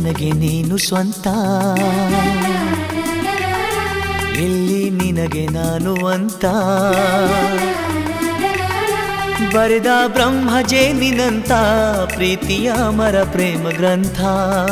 ನನಗೆ ನೀನು ಸ್ವಂತ ಎಲ್ಲಿ ನಿನಗೆ ನಾನು ಅಂತ ಬರೆದ ಬ್ರಹ್ಮಜೇ ನಿನಂತ ಪ್ರೀತಿಯ ಮರ ಪ್ರೇಮ ಗ್ರಂಥ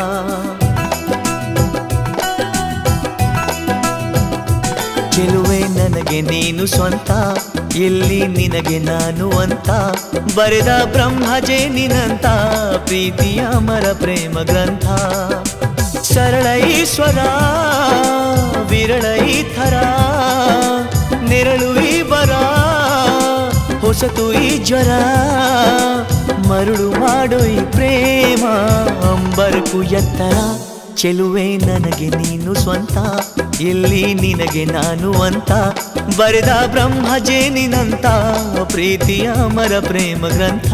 ಚೆಲುವೆ ನನಗೆ ನೀನು ಸ್ವಂತ ಎಲ್ಲಿ ನಿನಗೆ ನಾನು ಅಂತ ಬರೆದ ಬ್ರಹ್ಮಜೇ ನಿನಂತ ಪ್ರೀತಿಯ ಮರ ಪ್ರೇಮ ಗ್ರಂಥ ಸರಳ ಈಶ್ವರ ವಿರಳ ಈ ಥರ ನೆರಳು ಈ ಬರ ಹೊಸತು ಈ ಜ್ವರ ಮರುಳು ಮಾಡೋ ಈ ಪ್ರೇಮ ಅಂಬರಕು ಎತ್ತರ ಚೆಲುವೆ ನನಗೆ ನೀನು ಸ್ವಂತ ಎಲ್ಲಿ ನಿನಗೆ ನಾನು ಅಂತ ಬರೆದ ಬ್ರಹ್ಮಜೇ ನಿನಂತ ಪ್ರೀತಿಯ ಮರ ಪ್ರೇಮ ಗ್ರಂಥ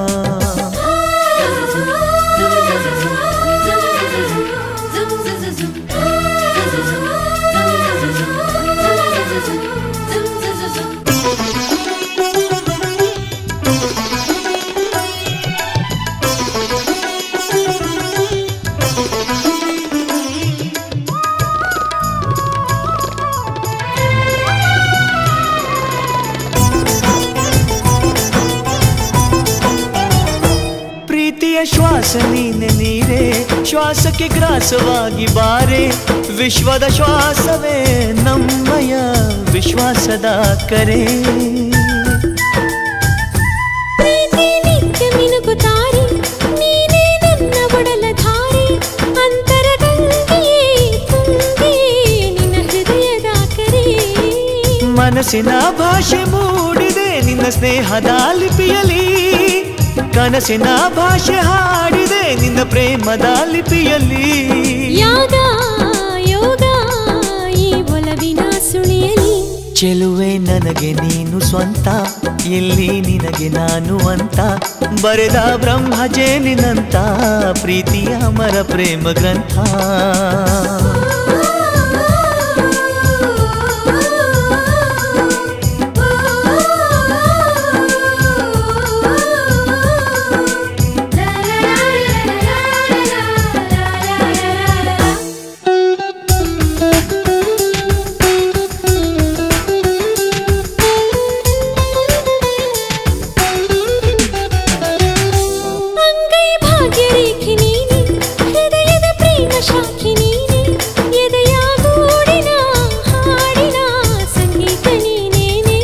ಪ್ರೀತಿಯ ಶ್ವಾಸ ನೀನೆ ನೀರೇ ಶ್ವಾಸಕ್ಕೆ ಗ್ರಾಸವಾಗಿ ಬಾರೆ ವಿಶ್ವದ ಶ್ವಾಸವೇ ನಮ್ಮಯ ವಿಶ್ವಾಸದ ಕರೆ ಪ್ರೀತಿ ನಿತ್ಯ ಮಿನುಗುತ್ತಾರೆ ನೀನೇ ನನ್ನ ಒಡಲ ಧಾರೆ ಅಂತರಗಂಗೆಯೇ ತುಂಬಿ ನಿನ್ನ ಹೃದಯದ ಕರೆ ಮನಸ್ಸಿನ ಭಾಷೆ ಮೂಡಿದೆ ನಿನ್ನ ಸ್ನೇಹದ ಲಿಪಿಯಲಿ ಕನಸಿನ ಭಾಷೆ ಹಾಡಿದೆ ನಿನ್ನ ಪ್ರೇಮದ ಲಿಪಿಯಲ್ಲಿ ಯಾಗ ಯೋಗ ಈ ಒಲವಿನ ಸುಳಿಯಲಿ ಚೆಲುವೆ ನನಗೆ ನೀನು ಸ್ವಂತ ಎಲ್ಲಿ ನಿನಗೆ ನಾನು ಅಂತ ಬರೆದ ಬ್ರಹ್ಮಜೇ ನಿನಂತ ಪ್ರೀತಿಯ ಮರ ಪ್ರೇಮ ಗ್ರಂಥ ಅಂಗೈ ಭಾಗ್ಯರೇಖೆ ನೀನೆ ಹೃದಯದ ಪ್ರೇಮ ಶಾಖೆ ನೀನೆ ಎದೆಯ ಗೂಡಿನ ಹಾಡಿನ ಸಂಗೀತ ನೀನೇನೆ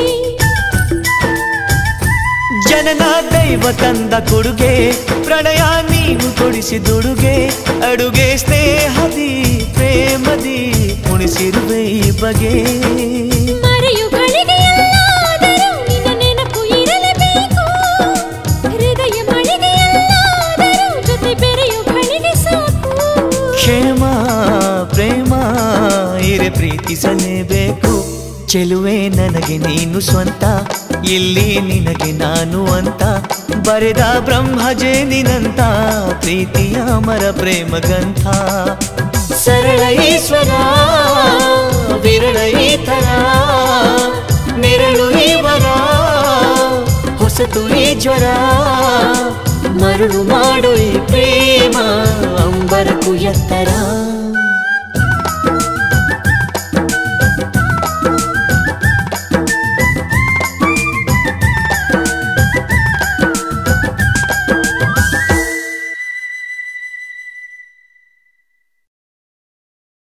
ಜನನ ದೈವ ತಂದ ಕೊಡುಗೆ ಪ್ರಣಯ ನೀನು ಕೊಡಿಸಿದುಡುಗೆ ಅಡುಗೆ ಸ್ನೇಹದಿ ಪ್ರೇಮದಿ ಉಣಿಸಿರುವೆ ಈ ಬಗೆ ಮರೆಯುಗಳಿಗೆ ಎಲ್ಲಾದರೂ ನಿನ್ನ ನೆನಪು ಇರಲೇಬೇಕು ಹೃದಯ ಮಳೆಗೆ ಎಲ್ಲಾದರೂ ಜೊತೆ ಬೆರೆಯು ಗಳಿಗೆ ಸಾಕು ಕ್ಷೇಮ ಪ್ರೇಮ ಇರೆ ಪ್ರೀತಿಸಲೇಬೇಕು ಚೆಲುವೆ ನನಗೆ ನೀನು ಸ್ವಂತ ಇಲ್ಲಿ ನಿನಗೆ ನಾನು ಅಂತ ಬರೆದ ಬ್ರಹ್ಮಜೇ ನಿನಂತ ಪ್ರೀತಿಯ ಮರ ಪ್ರೇಮ ಗ್ರಂಥ ಸರಳ ಈಶ್ವರ ವಿರಳ ಈ ಥರ ನೆರಳು ಈ ವರ ಹೊಸತು ಈ ಜ್ವರ ಮರಳು ಮಾಡು ಈ ಪ್ರೇಮ ಅಂಬರಕು ಎತ್ತರ